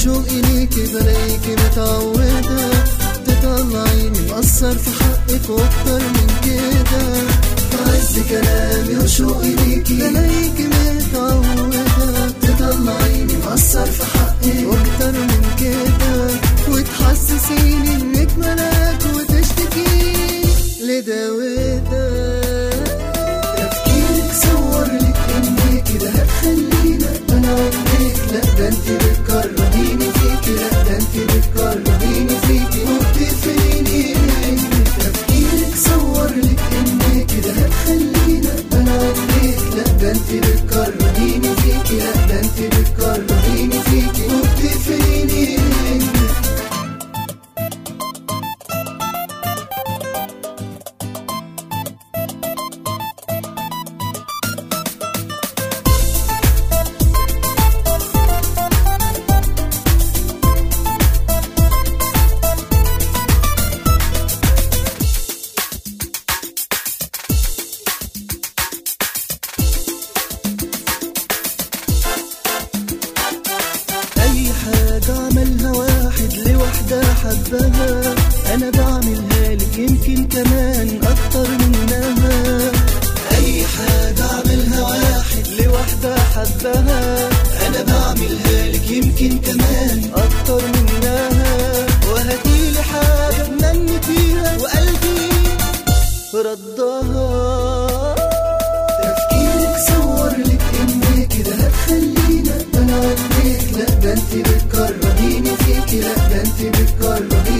وشوقي ليكي بلاقيكي متعودة تطلعيني مقصر في حقك واكتر من كده بعز كلامي وشوقي ليكي بلاقيكي متعودة تطلعيني مقصر في حقك واكتر من كده وتحسسيني انك ملاك وتشتكي لده وده تفكيرك صور لك اني كده هتخلينا انا عندك لا ده انت بتكرهيني فيكي لا ده انت بتكرهيني فيكي وبتقفليني منك تفكيرك صور لك اني كده هتخلينا انا عندك لا ده انت بتكرهيني فيكي لا ده انت بتكرهيني فيكي وبتقفليني منك أي حاجة عملها واحد لوحدة حبها أنا بعملها لك يمكن كمان أكتر منها أي حاجة عملها واحد لوحدة حبها أنا بعملها لك يمكن كمان أكتر منها وهاتيلي حاجة اتمني فيها وقلبي ردها تفكيرك صور لك اني كده هتخلينا انا عندك لا ده انت بتكرهيني فيكي لا ده انت بتكرهيني